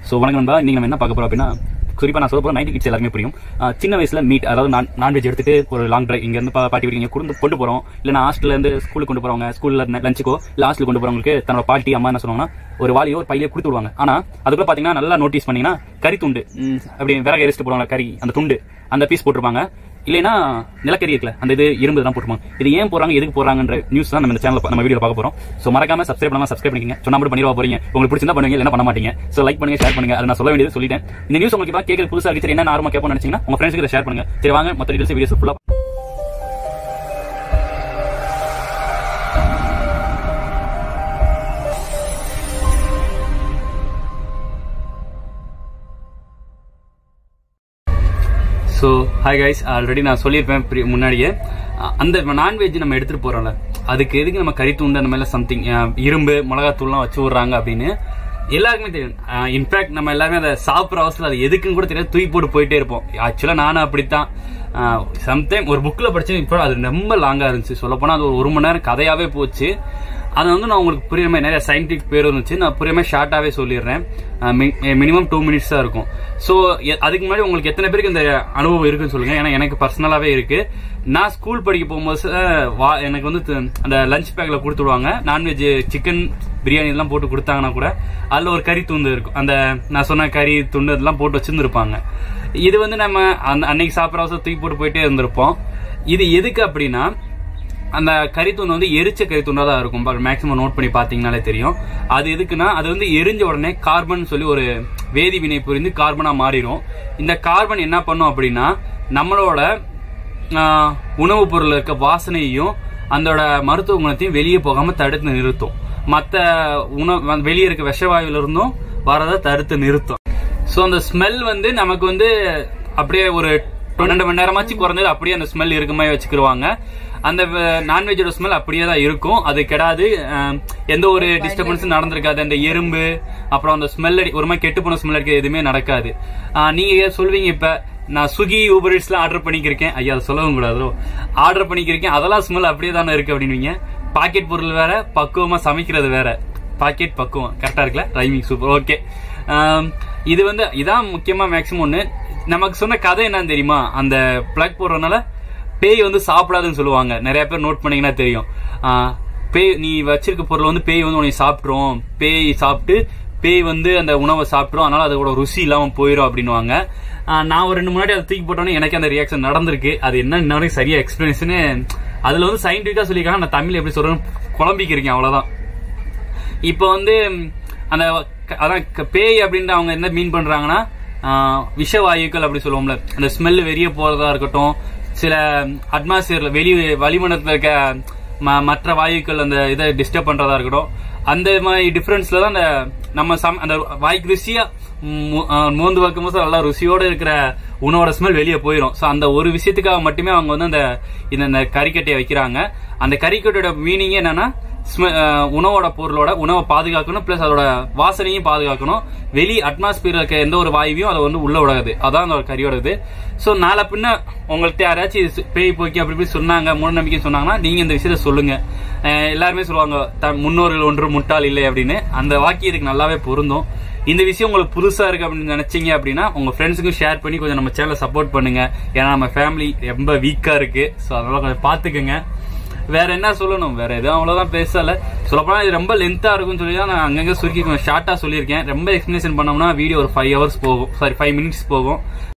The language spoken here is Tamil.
ஸோ வணக்கம் நண்பா இன்னைக்கு நம்ம என்ன பார்க்க போறோம் அப்படின்னா குறிப்பா நான் சொல்ல போறோம் நைன்டி கிட்ஸ் எல்லாருமே புரியும் ஆஹ் சின்ன வயசுல மீட் அதாவது நான் நான்வெஜ் எடுத்துட்டு ஒரு லாங் டிரைவ் இங்க இருந்து பா- பாட்டி வீட்டுக்கு இங்க கொண்டு கொண்டு போறோம் இல்ல நான் ஹாஸ்டல்ல இருந்து ஸ்கூலுக்கு கொண்டு போறவங்க ஸ்கூல்ல லஞ்சுக்கோ இல்ல ஹாஸ்டல் கொண்டு போறவங்களுக்கு தன்னோட பாட்டி அம்மா என்ன சொல்லுவாங்கன்னா ஒரு வாளியோ ஒரு பையிலே கொடுத்து விடுவாங்க ஆனா அதுக்குள்ள பாத்தீங்கன்னா நல்லா நோட்டீஸ் பண்ணீங்கன்னா கறி துண்டு ம், அப்படி விறகு எரிச்சிட்டு போடுவாங்க கறி அந்த துண்டு அந்த பீஸ் போட்டிருப்பாங்க இல்லைன்னா நிலக்கரி இருக்குல்ல அந்த இது இரும்பு தான் போட்டுருப்பாங்க இது ஏன் போறாங்க எதுக்கு போறாங்கன்ற நியூஸ் தான் நம்ம இந்த சேனல் நம்ம வீடியோ பார்க்க போறோம் சோ மறக்காம சப்ஸ்கிரைப் பண்ணாம சப்ஸ்கிரைப் பண்ணிக்கங்க சொன்னா மட்டும் பண்ணிடுவா போறீங்க உங்களுக்கு பிடிச்சிருந்தா பண்ணுவீங்க இல்லைன்னா பண்ண மாட்டீங்க சோ லைக் பண்ணுங்க ஷேர் பண்ணுங்க அதை நான் சொல்ல வேண்டியது சொல்லிட்டேன் இந்த நியூஸ் உங்களுக்கு இப்போ கேட்கறது புதுசா இருக்கு சரி என்ன ஆர்வமா கேட்போம்னு நினைச்சீங்கன்னா உங்க ஃப்ரெண்ட்ஸ்க்கு இதை ஷேர் பண்ணுங்க சரி வாங்க மற்ற டீடைல்ஸ் வீடியோஸ் ஃபுல்லா ஸோ ஹாய் கைஸ் ஆல்ரெடி நான் சொல்லியிருப்பேன் pri- முன்னாடியே அஹ் அந்த நான்வெஜ் நம்ம எடுத்துட்டு போறோம்ல அதுக்கு எதுக்கு நம்ம கறி தூண்டு அந்த மாதிரி சம்திங் இரும்பு மிளகாத்தூள்லாம் வச்சு விடுறாங்க அப்படின்னு எல்லாருக்குமே தெரியும் இன்ஃபேக்ட் நம்ம எல்லாருமே அதை சாப்பிட்ற அவசரம் அது எதுக்குன்னு கூட தெரியாது தூக்கி போட்டு போயிட்டே இருப்போம் ஆக்சுவலாக நானும் அப்படித்தான் சம்டைம் ஒரு புக்கில் படிச்சேன் இப்போ அது ரொம்ப லாங்காக இருந்துச்சு சொல்லப்போனால் அது ஒரு ஒரு மணி நேரம் கதையாகவே போச்சு அது வந்து நான் உங்களுக்கு புரியுற மாதிரி நிறைய சயின்டிஃபிக் பேர் இருந்துச்சு நான் புரியுற மாதிரி ஷார்ட்டாகவே சொல்லிடுறேன் மினிமம் டூ மினிட்ஸ் தான் இருக்கும் ஸோ அதுக்கு முன்னாடி உங்களுக்கு எத்தனை பேருக்கு இந்த அனுபவம் இருக்குன்னு சொல்லுங்க ஏன்னா எனக்கு பர்சனலாகவே இருக்கு நான் ஸ்கூல் படிக்க போகும்போது அஹ், வா எனக்கு வந்து த- அந்த லஞ்ச் பேக்கில் கொடுத்து விடுவாங்க நான்வெஜ் சிக்கன் பிரியாணி எல்லாம் போட்டு கொடுத்தாங்கன்னா கூட அதில் ஒரு கறி துண்டு இருக்கும் அந்த நான் சொன்ன கறி துண்டு இதெல்லாம் போட்டு வச்சிருந்துருப்பாங்க இது வந்து நம்ம அந்த அன்னைக்கு சாப்பிட்ற அவசரம் தூக்கி போட்டு போயிட்டே இருந்திருப்போம் இது எதுக்கு அப்படின்னா அந்த கறித்தூண் வந்து எரிச்ச கறித்தூண்டா தான் இருக்கும் மேக்ஸிமம் நோட் பண்ணி பாத்தீங்கனாலே தெரியும் அது எதுக்குன்னா அது வந்து எரிஞ்ச உடனே கார்பன் சொல்லி ஒரு வேதி வினை புரிந்து கார்பனா மாறிடும் இந்த கார்பன் என்ன பண்ணும் அப்படின்னா நம்மளோட ஆஹ், உணவுப் பொருள் இருக்க வாசனையையும் அதோட மருத்துவ குணத்தையும் வெளியே போகாம தடுத்து நிறுத்தும் மற்ற உணவு வெளியே இருக்க விஷவாயுல இருந்தும் வரதை தடுத்து நிறுத்தும் ஸோ அந்த ஸ்மெல் வந்து நமக்கு வந்து அப்படியே ஒரு பன்னெண்டு மணி நேரமாச்சு குறைஞ்சது அப்படியே அந்த ஸ்மெல் இருக்க மாதிரி வச்சுக்கிருவாங்க அந்த நான்வெஜோட ஸ்மெல் அப்படியே தான் இருக்கும் அது கெடாது அஹ், எந்த ஒரு டிஸ்டர்பன்ஸும் நடந்திருக்காது அந்த எறும்பு அப்புறம் அந்த ஸ்மெல் அடி ஒரு மாதிரி கெட்டு போன ஸ்மெல் அடிக்க எதுவுமே நடக்காது அஹ், நீங்க சொல்வீங்க இப்ப நான் ஸ்விக்கி ஊபர் எல்லாம் ஆர்டர் பண்ணிக்கிருக்கேன் ஐயா அதை சொல்லவும் கூடாதோ ஆர்டர் பண்ணிக்கிருக்கேன் அதெல்லாம் ஸ்மெல் அப்படியே தானே இருக்கு அப்படின்னுவீங்க பாக்கெட் பொருள் வேற பக்குவமா சமைக்கிறது வேற பாக்கெட் பக்குவம் கரெக்டா இருக்குல்ல ரைமிங் சூப்பர் ஓகே இது வந்து இதான் முக்கியமா மேக்ஸிமம் ஒண்ணு நமக்கு சொன்ன கதை என்னன்னு தெரியுமா அந்த பிளக் போடுறதுனால பேய் வந்து சாப்பிடாதுன்னு சொல்லுவாங்க நிறைய பேர் நோட் பண்ணீங்கன்னா தெரியும் ஆஹ், பேய் நீ வச்சிருக்க பொருள் வந்து பேய் வந்து உன்னை சாப்பிட்ரும் பேய் சாப்பிட்டு பேய் வந்து அந்த உணவை சாப்பிட்ரும் அதனால அதோட ருசி இல்லாம போயிடும் அப்படின்னுவாங்க ஆஹ், நான் ஒரு ரெண்டு முன்னாடி அதை தூக்கி போட்டோன்னே எனக்கு அந்த ரியாக்ஷன் நடந்திருக்கு அது என்ன இன்ன வரைக்கும் சரியா எக்ஸ்பிளனேஷனு அதுல வந்து சயின்டிஃபிக்கா சொல்லியிருக்காங்க நான் தமிழ் எப்படி சொல்றேன்னு குழம்பிக்கிறேன் அவ்வளவுதான் இப்போ வந்து ம், அந்த க- அதான் க- பேய் அப்படின்ட்டு அவங்க என்ன மீன் பண்றாங்கன்னா ஆஹ், விஷவாயுக்கள் அப்படி சொல்லுவோம்ல அந்த ஸ்மெல் வெளியே போறதா இருக்கட்டும் சில அட்மாஸ்பியர்ல வெளி வளிமண்டலத்தில் இருக்க ம- மற்ற வாயுக்கள் அந்த இதை டிஸ்டர்ப் பண்றதா இருக்கட்டும் அந்த மாதிரி டிஃபரன்ஸ்ல தான் அந்த நம்ம சம் அந்த வாய்க்கு ருசியா மு- ஆஹ், மோந்து வைக்கும்போது நல்லா ருசியோட இருக்கிற உணவோட ஸ்மெல் வெளியே போயிடும் ஸோ அந்த ஒரு விஷயத்துக்காக மட்டுமே அவங்க வந்து அந்த இந்த இந்த கறிக்கட்டையை வைக்கிறாங்க அந்த கறிக்கட்டையோட மீனிங் என்னன்னா ஸ்மெ- அஹ் உணவோட பொருளோட உணவை பாதுகாக்கணும் பிளஸ் அதோட வாசனையும் பாதுகாக்கணும் வெளி அட்மாஸ்பியர் இருக்க எந்த ஒரு வாயுவையும் அதை வந்து உள்ள விடாது அதான் அந்த கறியோட இது ஸோ நாளை பின்ன உங்கள்கிட்ட யாராச்சும் இது பேய் போக்கி அப்படி இப்படி சொன்னாங்க மூட நம்பிக்கை சொன்னாங்கன்னா நீங்க இந்த விஷயத்த சொல்லுங்க அஹ் எல்லாருமே சொல்லுவாங்க த- முன்னோர்கள் ஒன்று முட்டாள் இல்லை அப்படின்னு அந்த வாக்கியம் இதுக்கு நல்லாவே பொருந்தும் இந்த விஷயம் உங்களுக்கு புதுசா இருக்கு அப்படின்னு நினைச்சீங்க அப்படின்னா உங்க ஃப்ரெண்ட்ஸுக்கும் ஷேர் பண்ணி கொஞ்சம் நம்ம சேனலை சப்போர்ட் பண்ணுங்க ஏன்னா நம்ம ஃபேமிலி ரொம்ப வீக்கா இருக்கு ஸோ அதனால கொஞ்சம் பாத்துக்கோங்க வேற என்ன சொல்லணும் வேற எதுவும் அவ்வளவுதான் பேசல சொல்லப்போனா இது ரொம்ப லென்த்தா இருக்கும்னு சொல்லி தான் நான் அங்கங்க சுருக்கி ஷார்ட்டா சொல்லியிருக்கேன் ரொம்ப எக்ஸ்பிளேஷன் பண்ணோம்னா வீடியோ ஒரு ஃபைவ் ஹவர்ஸ் போகும் சாரி ஃபைவ் மினிட்ஸ் போகும்